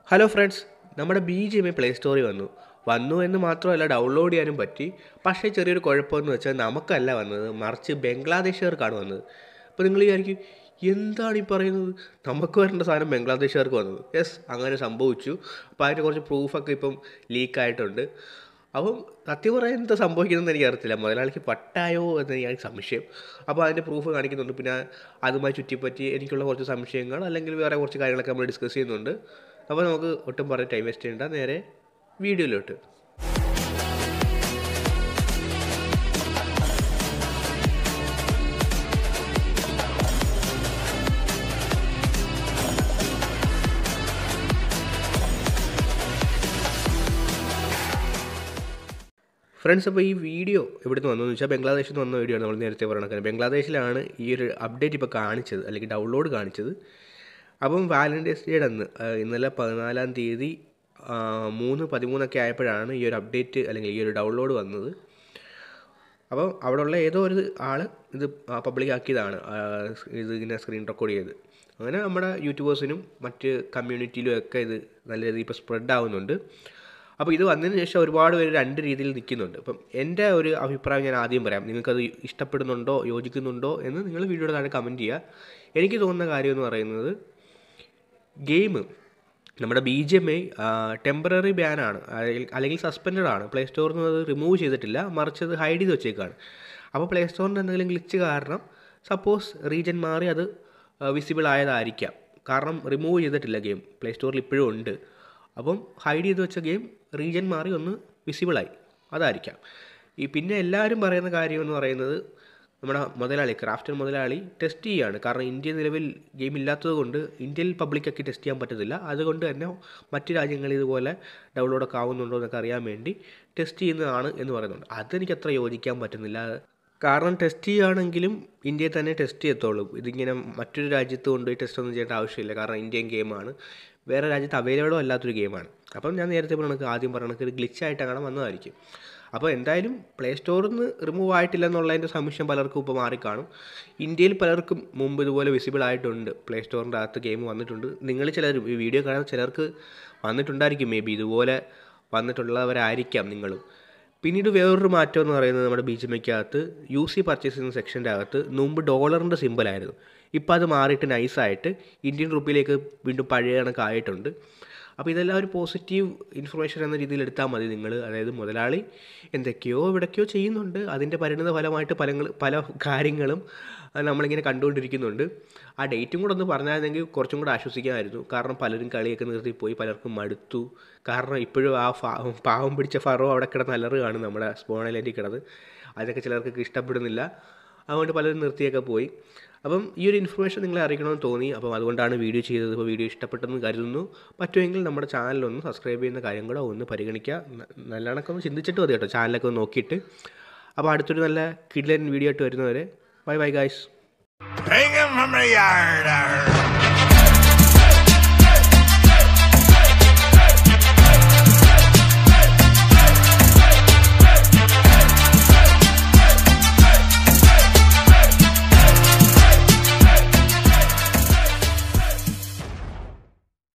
Hello friends നമ്മുടെ B G M I play സ്റ്റോറിൽ വന്നു വന്നു എന്ന് മാത്രമല്ല ഡൗൺലോഡ് ചെയ്യാനും പറ്റി പക്ഷേ ചെറിയൊരു കുഴപ്പമെന്ന് വെച്ചാൽ നമുക്കല്ല വന്നത് മറിച്ച് ബംഗ്ലാദേശുകാർക്കാണ് വന്നത് അപ്പോൾ നിങ്ങൾ വിചാരിക്കും എന്താണ് ഈ പറയുന്നത് നമുക്ക് വരേണ്ട സാധനം ബംഗ്ലാദേശുകാർക്ക് വന്നത് യെസ് അങ്ങനെ സംഭവിച്ചു അപ്പോൾ അതിൻ്റെ കുറച്ച് പ്രൂഫൊക്കെ ഇപ്പം ലീക്കായിട്ടുണ്ട് അപ്പം സത്യം പറയാൻ എന്താ സംഭവിക്കുന്നതെന്ന് എനിക്ക് അറിയത്തില്ല മുതലാളിക്ക് പട്ടായോ എന്ന് എനിക്ക് സംശയം അപ്പോൾ അതിൻ്റെ പ്രൂഫ് കാണിക്കുന്നുണ്ട് പിന്നെ അതുമായി ചുറ്റിപ്പറ്റി എനിക്കുള്ള കുറച്ച് സംശയങ്ങൾ അല്ലെങ്കിൽ വേറെ കുറച്ച് കാര്യങ്ങളൊക്കെ നമ്മൾ ഡിസ്കസ് ചെയ്യുന്നുണ്ട് അപ്പോൾ നമുക്ക് ഒട്ടും പറഞ്ഞ് ടൈം വേസ്റ്റ് ചെയ്യേണ്ട നേരെ വീഡിയോയിലോട്ട് ഫ്രണ്ട്സ് അപ്പോൾ ഈ വീഡിയോ എവിടുന്ന് വന്നു എന്ന് വെച്ചാൽ ബംഗ്ലാദേശിൽ നിന്ന് വന്ന വീഡിയോ ആണ് നമ്മൾ നേരത്തെ പറയണത് ബംഗ്ലാദേശിലാണ് ഈ ഒരു അപ്ഡേറ്റ് ഇപ്പോൾ കാണിച്ചത് അല്ലെങ്കിൽ ഡൗൺലോഡ് കാണിച്ചത് അപ്പം വാലൻറ്റൈൻസ് ഡേയുടെ അന്ന് ആ, ഇന്നലെ പതിനാലാം തീയതി ആ, മൂന്ന് പതിമൂന്നൊക്കെ ആയപ്പോഴാണ് ഈ ഒരു അപ്ഡേറ്റ് അല്ലെങ്കിൽ ഈ ഒരു ഡൗൺലോഡ് വന്നത് അപ്പം അവിടെയുള്ള ഏതോ ഒരു ആൾ ഇത് പബ്ലിക് ആക്കിയതാണ് ആ, ഇത് ഇങ്ങനെ സ്ക്രീൻ റെക്കോർഡ് ചെയ്ത് അങ്ങനെ നമ്മുടെ യൂട്യൂബേഴ്സിനും മറ്റ് കമ്മ്യൂണിറ്റിയിലും ഒക്കെ ഇത് നല്ല രീതിയിൽ ഇപ്പോൾ സ്പ്രെഡ് ആവുന്നുണ്ട് അപ്പോൾ ഇത് വന്നതിന് ശേഷം ഒരുപാട് പേര് രണ്ട് രീതിയിൽ നിൽക്കുന്നുണ്ട് അപ്പം എൻ്റെ ഒരു അഭിപ്രായം ഞാൻ ആദ്യം പറയാം നിങ്ങൾക്കത് ഇഷ്ടപ്പെടുന്നുണ്ടോ യോജിക്കുന്നുണ്ടോ എന്ന് നിങ്ങൾ വീഡിയോയുടെ താഴെ കമൻറ്റ് ചെയ്യുക എനിക്ക് തോന്നുന്ന കാര്യം എന്ന് പറയുന്നത് ഗെയിം നമ്മുടെ B G M I temporary ബാനാണ് അല്ലെങ്കിൽ സസ്പെൻഡഡ് ആണ് പ്ലേ സ്റ്റോറിൽ നിന്ന് അത് റിമൂവ് ചെയ്തിട്ടില്ല മറിച്ച് അത് ഹൈഡ് ചെയ്ത് വെച്ചേക്കാണ് അപ്പോൾ പ്ലേ സ്റ്റോറിൻ്റെ എന്തെങ്കിലും ഗ്ലിച്ച് കാരണം സപ്പോസ് റീജൻ മാറി അത് വിസിബിൾ ആയതായിരിക്കാം കാരണം റിമൂവ് ചെയ്തിട്ടില്ല ഗെയിം പ്ലേ സ്റ്റോറിൽ ഇപ്പോഴും ഉണ്ട് അപ്പം ഹൈഡ് ചെയ്ത് വെച്ച ഗെയിം റീജൻ മാറി ഒന്ന് വിസിബിളായി അതായിരിക്കാം ഈ പിന്നെ എല്ലാവരും പറയുന്ന കാര്യം എന്ന് പറയുന്നത് നമ്മുടെ മുതലാളി ക്രാഫ്റ്റർ മുതലാളി ടെസ്റ്റ് ചെയ്യുകയാണ് കാരണം ഇന്ത്യ നിലവിൽ ഗെയിം ഇല്ലാത്തത് കൊണ്ട് ഇന്ത്യയിൽ പബ്ലിക്കൊക്കെ ടെസ്റ്റ് ചെയ്യാൻ പറ്റത്തില്ല അതുകൊണ്ട് തന്നെ മറ്റു രാജ്യങ്ങളിൽ ഇതുപോലെ ഡൗൺലോഡൊക്കെ ആവുന്നുണ്ടോ എന്നൊക്കെ അറിയാൻ വേണ്ടി ടെസ്റ്റ് ചെയ്യുന്നതാണ് എന്ന് പറയുന്നുണ്ട് അതെനിക്ക് അത്ര യോജിക്കാൻ പറ്റുന്നില്ല കാരണം ടെസ്റ്റ് ചെയ്യുകയാണെങ്കിലും ഇന്ത്യയിൽ തന്നെ ടെസ്റ്റ് ചെയ്യത്തുള്ളൂ ഇതിങ്ങനെ മറ്റൊരു രാജ്യത്ത് കൊണ്ടുപോയി ടെസ്റ്റ് ഒന്നും ചെയ്യേണ്ട ആവശ്യമില്ല കാരണം ഇന്ത്യൻ ഗെയിമാണ് വേറെ രാജ്യത്ത് അവൈലബിളോ അല്ലാത്തൊരു ഗെയിമാണ് അപ്പം ഞാൻ നേരത്തെ പറഞ്ഞ ആദ്യം പറഞ്ഞ ഒരു ഗ്ലിച്ചായിട്ട് അങ്ങനെ വന്നതായിരിക്കും അപ്പോൾ എന്തായാലും പ്ലേ സ്റ്റോറിൽ നിന്ന് റിമൂവ് ആയിട്ടില്ല എന്നുള്ളതിൻ്റെ സംശയം പലർക്കും ഇപ്പോൾ മാറിക്കാണും ഇന്ത്യയിൽ പലർക്കും മുമ്പ് ഇതുപോലെ വിസിബിൾ ആയിട്ടുണ്ട് പ്ലേ സ്റ്റോറിൻ്റെ അകത്ത് ഗെയിം വന്നിട്ടുണ്ട് നിങ്ങൾ ചിലർ ഈ വീഡിയോ കാണുന്ന ചിലർക്ക് വന്നിട്ടുണ്ടായിരിക്കും മേ ബി ഇതുപോലെ വന്നിട്ടുള്ളവരായിരിക്കാം നിങ്ങളും പിന്നീട് വേറൊരു മാറ്റം എന്ന് പറയുന്നത് നമ്മുടെ ബി ജി എമ്മയ്ക്കകത്ത് യു സി പർച്ചേസ് ചെയ്യുന്ന സെക്ഷൻ്റെ അകത്ത് മുമ്പ് ഡോളറിൻ്റെ സിമ്പിളായിരുന്നു ഇപ്പോൾ അത് മാറിയിട്ട് നൈസായിട്ട് ഇന്ത്യൻ റുപ്പിയിലേക്ക് വീണ്ടും പഴയ കണക്കായിട്ടുണ്ട് അപ്പോൾ ഇതെല്ലാം ഒരു പോസിറ്റീവ് ഇൻഫർമേഷൻ എന്ന രീതിയിൽ എടുത്താൽ മതി നിങ്ങൾ അതായത് മുതലാളി എന്തൊക്കെയോ എവിടേക്കോ ചെയ്യുന്നുണ്ട് അതിൻ്റെ പരിണിത ഫലമായിട്ട് പലങ്ങൾ പല കാര്യങ്ങളും നമ്മളിങ്ങനെ കണ്ടുകൊണ്ടിരിക്കുന്നുണ്ട് ആ ഡേറ്റും കൂടെ ഒന്ന് പറഞ്ഞായിരുന്നെങ്കിൽ കുറച്ചും കൂടെ ആശ്വസിക്കാമായിരുന്നു കാരണം പലരും കളിയൊക്കെ നിർത്തിപ്പോയി പലർക്കും മടുത്തു കാരണം ഇപ്പോഴും ആ ഫാ പാവം പിടിച്ച ഫറോ അവിടെ കിടന്ന് അലറുകയാണ് നമ്മുടെ സ്പോണൈലൻറ്റിൽ കിടന്ന് അതൊക്കെ ചിലർക്ക് ഇഷ്ടപ്പെടുന്നില്ല അതുകൊണ്ട് പലരും നിർത്തിയൊക്കെ പോയി അപ്പം ഈ ഒരു ഇൻഫർമേഷൻ നിങ്ങളെ അറിയിക്കണമെന്ന് തോന്നി അപ്പം അതുകൊണ്ടാണ് വീഡിയോ ചെയ്തത് ഇപ്പോൾ വീഡിയോ ഇഷ്ടപ്പെട്ടെന്ന് കരുതുന്നു പറ്റുമെങ്കിൽ നമ്മുടെ ചാനലൊന്ന് സബ്സ്ക്രൈബ് ചെയ്യുന്ന കാര്യം കൂടെ ഒന്ന് പരിഗണിക്കുക ന- നല്ലവണ്ണമൊക്കെ ഒന്ന് ചിന്തിച്ചിട്ട് മതി കേട്ടോ ചാനലൊക്കെ ഒന്ന് നോക്കിയിട്ട് അപ്പോൾ അടുത്തൊരു നല്ല കിഡ്ലൻ വീഡിയോ ആയിട്ട് വരുന്നവരെ bye bye guys Bring him from the yard. arr.